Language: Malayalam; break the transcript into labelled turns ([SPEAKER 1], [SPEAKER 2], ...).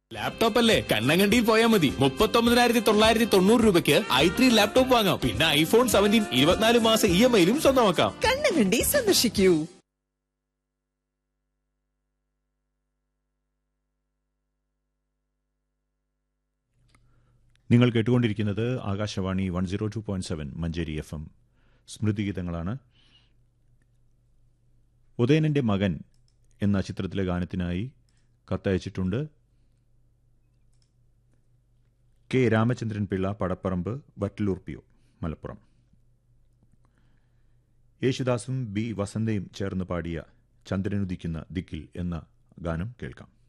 [SPEAKER 1] ലാപ്ടോപ്പ് അല്ലേ കണ്ണങ്കണ്ടിയിൽ പോയാൽ മതി മുപ്പത്തൊമ്പതിനായിരത്തി തൊള്ളായിരത്തി തൊണ്ണൂറ് രൂപയ്ക്ക് ഐ ത്രീ ലാപ്ടോപ്പ് വാങ്ങാം പിന്നെ ഐഫോൺ സെവൻറ്റീൻ ഇരുപത്തിനാല് മാസം ഇ എം ഐയിലും സ്വന്തമാക്കാം
[SPEAKER 2] കണ്ണങ്കണ്ടി സന്ദർശിക്കൂ
[SPEAKER 3] നിങ്ങൾ കേട്ടുകൊണ്ടിരിക്കുന്നത് Akashvani one zero two point seven Manjeri F M സ്മൃതിഗീതങ്ങളാണ് ഉദയനന്റെ മകൻ എന്ന ചിത്രത്തിലെ ഗാനത്തിനായി കത്തയച്ചിട്ടുണ്ട് K Ramachandran Pillai Padapparamba Vattilur P O Malappuram യേശുദാസും ബി വസന്തയും ചേർന്ന് പാടിയ ചന്ദ്രനുദിക്കുന്ന ദിക്കിൽ എന്ന ഗാനം കേൾക്കാം